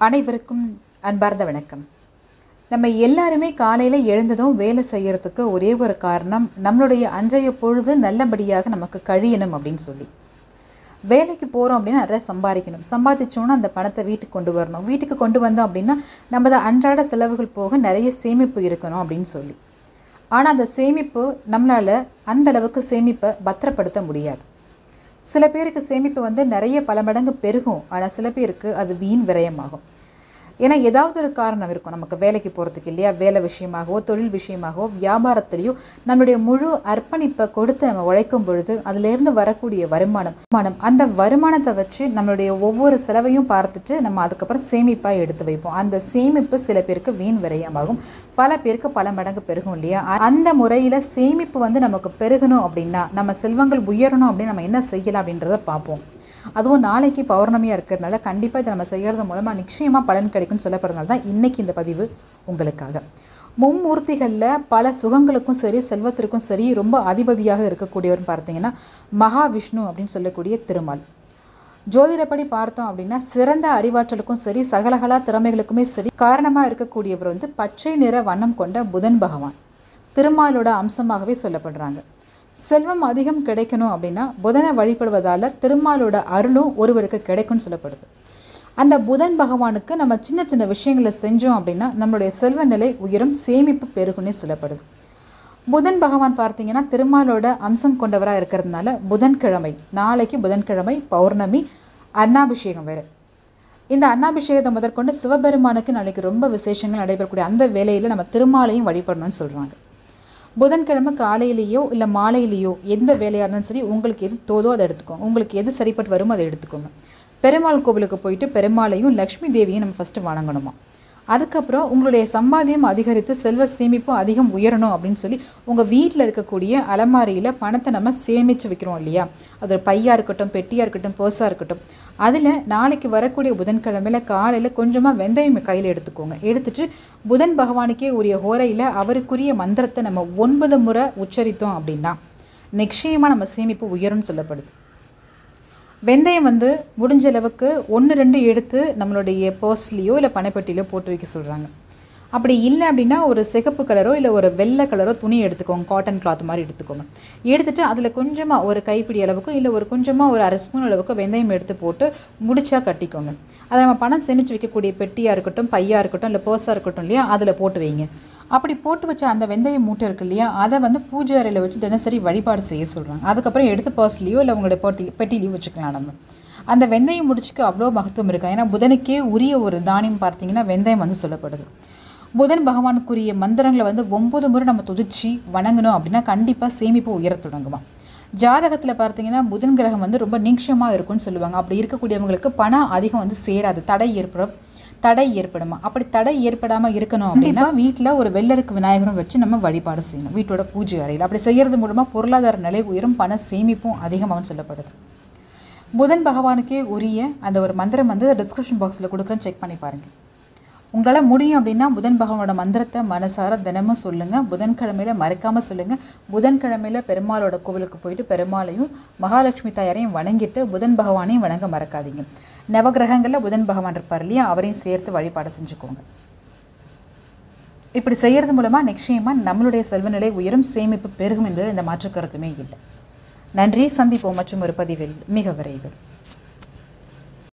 அனைவருக்கும் அன்பார்ந்த வணக்கம் நம்ம எல்லாருமே காலையில் எழுந்ததும் வேலை செய்யறதுக்கு ஒரே ஒரு காரணம் நம்மளுடைய அன்றைய பொழுது நல்லபடியாக நமக்கு கழியணும் அப்படின்னு சொல்லி வேலைக்கு போகிறோம் அப்படின்னா நிறைய சம்பாதிக்கணும் சம்பாதிச்சோன்னா அந்த பணத்தை வீட்டுக்கு கொண்டு வரணும் வீட்டுக்கு கொண்டு வந்தோம் அப்படின்னா நமது அன்றாட செலவுகள் போக நிறைய சேமிப்பு இருக்கணும் அப்படின்னு சொல்லி ஆனால் அந்த சேமிப்பு நம்மளால் அந்த அளவுக்கு சேமிப்பை பத்திரப்படுத்த முடியாது சில பேருக்கு சேமிப்பு வந்து நிறைய பல மடங்கு பெருகும் ஆனால் சில பேருக்கு அது வீண் விரயமாகும் ஏன்னா ஏதாவது ஒரு காரணம் இருக்கும் நமக்கு வேலைக்கு போகிறதுக்கு இல்லையா வேலை விஷயமாகவோ தொழில் விஷயமாகவோ வியாபாரத்திலையோ நம்மளுடைய முழு அர்ப்பணிப்பை கொடுத்து நம்ம உழைக்கும் பொழுது அதிலிருந்து வரக்கூடிய வருமானம் வருமானம் அந்த வருமானத்தை வச்சு நம்மளுடைய ஒவ்வொரு செலவையும் பார்த்துட்டு நம்ம அதுக்கப்புறம் சேமிப்பாக எடுத்து வைப்போம் அந்த சேமிப்பு சில பேருக்கு வீண் விரயமாகும் பல பேருக்கு பல மடங்கு பெருகும் இல்லையா அந்த முறையில் சேமிப்பு வந்து நமக்கு பெருகணும் அப்படின்னா நம்ம செல்வங்கள் உயரணும் அப்படின்னு நம்ம என்ன செய்யலாம் அப்படின்றத பார்ப்போம் அதுவும் நாளைக்கு பௌர்ணமியாக இருக்கிறதுனால கண்டிப்பாக இதை நம்ம செய்கிறது மூலமாக நிச்சயமாக பலன் கிடைக்கும்னு சொல்லப்படுறதுனால தான் இன்றைக்கி இந்த பதிவு உங்களுக்காக மும்மூர்த்திகளில் பல சுகங்களுக்கும் சரி செல்வத்திற்கும் சரி ரொம்ப அதிபதியாக இருக்கக்கூடியவர்னு பார்த்தீங்கன்னா மகாவிஷ்ணு அப்படின்னு சொல்லக்கூடிய திருமால் ஜோதிடப்படி பார்த்தோம் அப்படின்னா சிறந்த அறிவாற்றலுக்கும் சரி சகலகலா திறமைகளுக்குமே சரி காரணமாக இருக்கக்கூடியவர் வந்து பச்சை நிற வண்ணம் கொண்ட புதன் பகவான் திருமாலோட அம்சமாகவே சொல்லப்படுறாங்க செல்வம் அதிகம் கிடைக்கணும் அப்படின்னா புதனை வழிபடுவதால் திருமாலோட அருளும் ஒருவருக்கு கிடைக்கும்னு சொல்லப்படுது அந்த புதன் பகவானுக்கு நம்ம சின்ன சின்ன விஷயங்களை செஞ்சோம் அப்படின்னா நம்மளுடைய செல்வ நிலை உயரும் சேமிப்பு பெருகுன்னே சொல்லப்படுது புதன் பகவான் பார்த்தீங்கன்னா திருமாலோட அம்சம் கொண்டவராக இருக்கிறதுனால புதன்கிழமை நாளைக்கு புதன்கிழமை பௌர்ணமி அன்னாபிஷேகம் வேறு இந்த அன்னாபிஷேகத்தை முதற்கொண்டு சிவபெருமானுக்கு நாளைக்கு ரொம்ப விசேஷங்கள் நடைபெறக்கூடிய அந்த வேலையில் நம்ம திருமாலையும் வழிபடணும்னு சொல்கிறாங்க புதன்கிழமை காலையிலேயோ இல்லை மாலையிலேயோ எந்த வேலையாக இருந்தாலும் சரி உங்களுக்கு எது தோதோ அதை எடுத்துக்கோங்க உங்களுக்கு எது சரிப்பட்டு வருமோ அதை எடுத்துக்கோங்க பெருமாள் கோவிலுக்கு போயிட்டு பெருமாளையும் லக்ஷ்மி தேவியும் நம்ம ஃபஸ்ட்டு வணங்கணுமா அதுக்கப்புறம் உங்களுடைய சம்பாத்தியம் அதிகரித்து செல்வ சேமிப்பும் அதிகம் உயரணும் அப்படின்னு சொல்லி உங்கள் வீட்டில் இருக்கக்கூடிய அலமாரியில் பணத்தை நம்ம சேமித்து வைக்கிறோம் இல்லையா அது ஒரு பையாக இருக்கட்டும் பெட்டியாக இருக்கட்டும் பர்ஸாக இருக்கட்டும் அதில் நாளைக்கு வரக்கூடிய புதன்கிழமையில் காலையில் கொஞ்சமாக வெந்தயம் கையில் எடுத்துக்கோங்க எடுத்துட்டு புதன் பகவானுக்கே உரிய ஹோரையில் அவருக்குரிய மந்திரத்தை நம்ம ஒன்பது முறை உச்சரித்தோம் அப்படின்னா நிச்சயமாக நம்ம சேமிப்பு உயரும்னு சொல்லப்படுது வெந்தயம் வந்து முடிஞ்ச அளவுக்கு ஒன்று ரெண்டு எடுத்து நம்மளுடைய பர்ஸ்லேயோ இல்லை பனைப்பட்டிலையோ போட்டு வைக்க சொல்கிறாங்க அப்படி இல்லை அப்படின்னா ஒரு சிகப்பு கலரோ இல்லை ஒரு வெள்ளை கலரோ துணி எடுத்துக்கோங்க காட்டன் கிளாத் மாதிரி எடுத்துக்கோங்க எடுத்துட்டு அதில் கொஞ்சமாக ஒரு கைப்பிடி அளவுக்கு இல்லை ஒரு கொஞ்சமாக ஒரு அரை ஸ்பூன் அளவுக்கு வெந்தயம் எடுத்து போட்டு முடிச்சா கட்டிக்கோங்க அதை நம்ம பணம் சேமித்து வைக்கக்கூடிய பெட்டியாக இருக்கட்டும் பையாக இருக்கட்டும் இல்லை பர்ஸாக இருக்கட்டும் இல்லையா அதில் போட்டு வைங்க அப்படி போட்டு வச்ச அந்த வெந்தய மூட்டை இருக்கு இல்லையா அதை வந்து பூஜை அறையில் வச்சு தினசரி வழிபாடு செய்ய சொல்கிறாங்க அதுக்கப்புறம் எடுத்து பர்ஸ்லேயோ இல்லை உங்களுடைய பெட்டி பெட்டிலையோ வச்சுக்கலாம் நம்ம அந்த வெந்தயம் முடிச்சுக்கு அவ்வளோ மகத்துவம் இருக்கு ஏன்னா புதனுக்கே உரிய ஒரு தானியம் பார்த்தீங்கன்னா வெந்தயம் வந்து சொல்லப்படுது புதன் பகவானுக்குரிய மந்திரங்களை வந்து ஒம்பது முறை நம்ம துதிச்சு வணங்கணும் அப்படின்னா கண்டிப்பாக சேமிப்பு உயரத் தொடங்குமா ஜாதகத்தில் பார்த்தீங்கன்னா புதன் கிரகம் வந்து ரொம்ப நீட்சமாக இருக்கும்னு சொல்லுவாங்க அப்படி இருக்கக்கூடியவங்களுக்கு பணம் அதிகம் வந்து சேராது தடை ஏற்படும் தடை ஏற்படுமா அப்படி தடை ஏற்படாமல் இருக்கணும் அப்படின்னா வீட்டில் ஒரு வெள்ளருக்கு விநாயகரும் வச்சு நம்ம வழிபாடு செய்யணும் வீட்டோட பூஜை அறையில் அப்படி செய்கிறது மூலமாக பொருளாதார நிலை உயரும் பண சேமிப்பும் அதிகமாகும் சொல்லப்படுது புதன் பகவானுக்கே உரிய அந்த ஒரு மந்திரம் வந்து டிஸ்கிரிப்ஷன் பாக்ஸில் கொடுக்குறேன் செக் பண்ணி பாருங்கள் உங்களால் முடியும் அப்படின்னா புதன் பகவானோட மந்திரத்தை மனசார தினமும் சொல்லுங்கள் புதன்கிழமையில் மறக்காமல் சொல்லுங்கள் புதன்கிழமையில் பெருமாளோட கோவிலுக்கு போயிட்டு பெருமாளையும் மகாலட்சுமி தாயாரையும் வணங்கிட்டு புதன் பகவானையும் வணங்க மறக்காதீங்க நவகிரகங்களில் புதன் பகவான் இருப்பார் இல்லையா அவரையும் சேர்த்து வழிபாடு செஞ்சுக்கோங்க இப்படி செய்கிறது மூலமாக நிச்சயமாக நம்மளுடைய செல்வநிலை உயரும் சேமிப்பு பெருகும் என்பது இந்த மாற்று கருத்துமே இல்லை நன்றி சந்திப்போம் மற்றும் ஒரு பதிவில் மிக விரைவில்